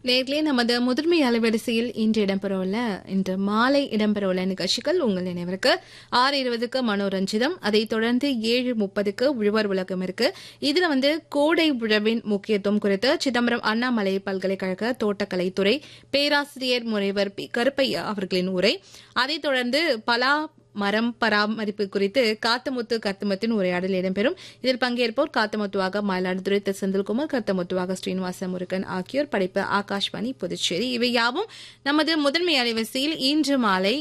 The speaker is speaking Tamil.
நேர்களே நமது முதன்மை அலைவரிசையில் இன்று இடம்பெறவுள்ள இன்று மாலை இடம்பெறவுள்ள நிகழ்ச்சிகள் உங்கள் நினைவிற்கு ஆறு இருபதுக்கு மனோரஞ்சிதம் அதைத் தொடர்ந்து ஏழு முப்பதுக்கு உழவர் உலகம் இருக்கு இதுல வந்து கோடை உழவின் முக்கியத்துவம் குறித்து சிதம்பரம் அண்ணாமலை பல்கலைக்கழக தோட்டக்கலைத்துறை பேராசிரியர் முனைவர் பி கருப்பையா அவர்களின் உரை அதைத் தொடர்ந்து பலா மரம் பராமரிப்பு குறித்து காத்தமுத்து கருத்தமுத்தின் உரையாடல் இடம்பெறும் இதில் பங்கேற்போர் காத்தமுத்துவாக மயிலாடுதுறை திரு செந்தில்குமார் கருத்தமுத்துவாக ஸ்ரீனிவாச முருகன் ஆகியோர் படைப்பு ஆகாஷ்வாணி புதுச்சேரி இவை யாவும் நமது முதன்மை அலைவரிசையில் இன்று மாலை